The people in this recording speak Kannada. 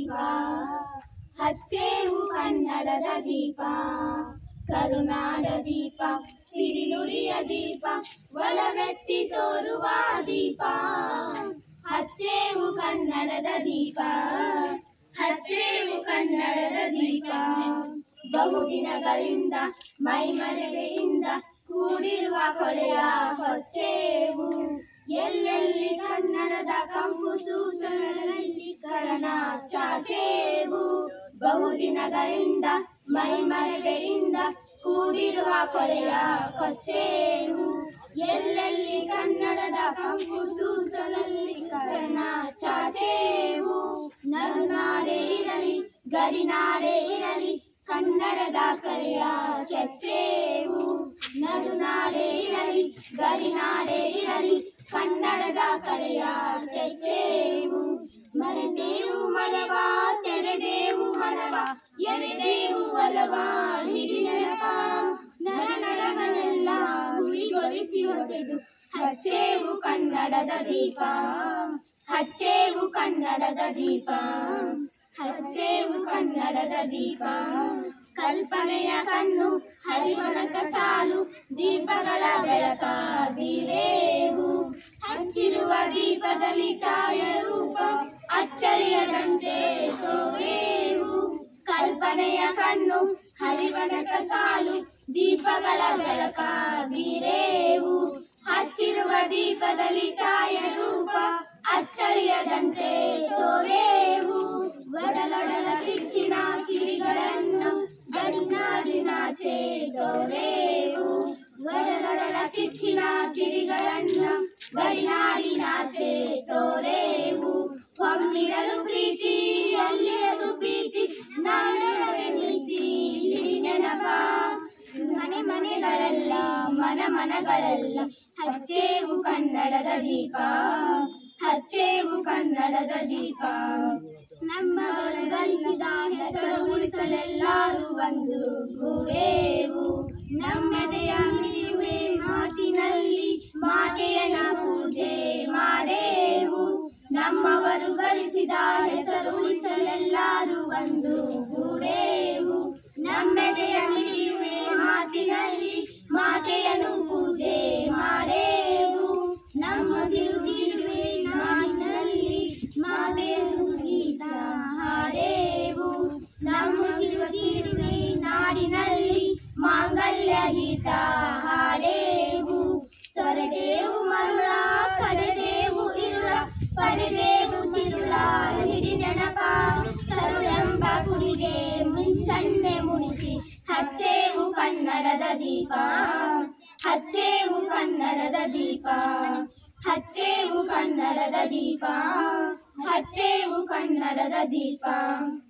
ದೀಪ ಹಚ್ಚೇವು ಕನ್ನಡದ ದೀಪ ಕರುನಾಡ ದೀಪ ಸಿರಿನುಡಿಯ ದೀಪ ಒಲವೆತ್ತಿ ತೋರುವ ದೀಪ ಹಚ್ಚೇವು ಕನ್ನಡದ ದೀಪ ಹಚ್ಚೇವು ಕನ್ನಡದ ದೀಪ ಬಹುದಿನಗಳಿಂದ ಮೈಮರೆಯಿಂದ ಕೂಡಿರುವ ಕೊಳೆಯ ಹೊಚ್ಚೇವು ಎಲ್ಲೆಲ್ಲಿ ಕನ್ನಡದ ಕಂಪು ಸೂಸರಲ್ಲಿ ಕರಣ ಚಾಚೇವು ಬಹುದಿನಗಳಿಂದ ಮೈಮರೆಗೆಯಿಂದ ಕೂಡಿರುವ ಕೊಳೆಯ ಕೊಚ್ಚೇವು ಎಲ್ಲೆಲ್ಲಿ ಕನ್ನಡದ ಕಂಪು ಸೂಸಲಲ್ಲಿ ಕರ್ಣ ಚಾಚೇವು ನಡುನಾಡೆ ಇರಲಿ ಗಡಿನಾಡೆ ಇರಲಿ ಕನ್ನಡದ ಕಲೆಯ ಕೆಚ್ಚೇವು ನಡುನಾಡೆ ಇರಲಿ ಗಡಿನಾಡೆ ಇರಲಿ ಕನ್ನಡದ ಕಲೆಯ ಕೆಚ್ಚೇವು ಮರೆದೇವು ಮರವ ತೆರೆದೇವು ಮನವ ಎರೆದೇವು ಒಲವ ಹಿಡಿ ನೆನಪ ನರ ನರವನ್ನೆಲ್ಲ ಹುರಿಗೊಳಿಸಿ ಹೊಸೆದು ಹಚ್ಚೇವು ಕನ್ನಡದ ದೀಪ ಹಚ್ಚೇವು ಕನ್ನಡದ ದೀಪ ಹಚ್ಚೇವು ಕನ್ನಡದ ದೀಪ ಕಲ್ಪನೆಯ ಕಣ್ಣು ಹರಿವನಕ ಸಾಲು ದೀಪಗಳ ಬೆಳಕ ಬೀರೇವು ಹಚ್ಚಿರುವ ದೀಪದಲ್ಲಿ ತಾಯ ರೂಪ ಅಚ್ಚಳಿಯ ದಂಜೆ ತೋರೇವು ಕಲ್ಪನೆಯ ಕಣ್ಣು ಹರಿವನಕ ಸಾಲು ದೀಪಗಳ ಬೆಳಕ ಬೀರೇವು ಹಚ್ಚಿರುವ ದೀಪದಲ್ಲಿ ತಾಯ ರೂಪ ಅಚ್ಚಳಿಯದಂತೆ ತೋರೇವು ಒಡಲೊಡಲ ಕಿಚ್ಚಿನ ಕಿಡಿಗಳನ್ನು ಗಡಿನಾಡಿನಾಚೆ ತೋರೇವು ಒಡಲೊಡಲ ಕಿಚ್ಚಿನ ಕಿಡಿಗಳನ್ನು ಗಡಿನಾಡಿನಾಚೆ ತೋರೇವು ಹೊಮ್ಮಿರಲು ಪ್ರೀತಿ ಅಲ್ಲಿಯದು ಪ್ರೀತಿ ನಾಡಲವೇ ನೀತಿ ಹಿಡಿ ನೆನಪ ಮನೆ ಮನೆಗಳೆಲ್ಲ ಮನ ಮನಗಳೆಲ್ಲ ಹಚ್ಚೇವು ಕನ್ನಡದ ದೀಪ ಹಚ್ಚೇವು ಕನ್ನಡದ ದೀಪ ನಮ್ಮವರು ಗಳಿಸಿದ ಹೆಸರು ಉಳಿಸಲೆಲ್ಲರೂ ಬಂದು ಗೂಡೇವು ನಮ್ಮದೆಯ ನುಡಿಯುವೆ ಮಾತಿನಲ್ಲಿ ಮಾತೆಯನ ಪೂಜೆ ಮಾಡೇವು ನಮ್ಮವರು ಗಳಿಸಿದ ಹೆಸರು ಉಳಿಸಲೆಲ್ಲರೂ ಬಂದು ಗೂಡೇವು ನಮ್ಮೆದೆಯ ನುಡಿಯುವೆ ಮಾತಿನಲ್ಲಿ ಮಾತೆಯನು ಪೂಜೆ ಮಾಡೇವು ನಮ್ಮ ಸಿರುದಿರುವೆ ನಾಡಿನಲ್ಲಿ ಮಾತೆಯನ್ನು ಗೀತ ಹಾಡೇವು ನಮ್ಮ ಸಿರುದಿರುವೆ ನಾಡಿನಲ್ಲಿ ಮಾಂಗಲ್ಯ ಗೀತ ಹಾಡೇವು ತೊರೆದೇವು ಮರುಳ ಕಡೆದೇವು ಇರುಳ ಪಡೆದೇವು ತಿರುಳ ಹಿಡಿ ನೆನಪ ಕರುಳೆಂಬ ಕುಡಿಗೆ ಮುಂಚಣ್ಣೆ ಮುಡಿಸಿ ಹಚ್ಚೇವು ಕನ್ನಡದ ದೀಪ ಹಚ್ಚೇವು ಕನ್ನಡದ ದೀಪ ಹಚ್ಚೇವು ಕನ್ನಡದ ದೀಪ ಹಚ್ಚೇವು ಕನ್ನಡದ ದೀಪ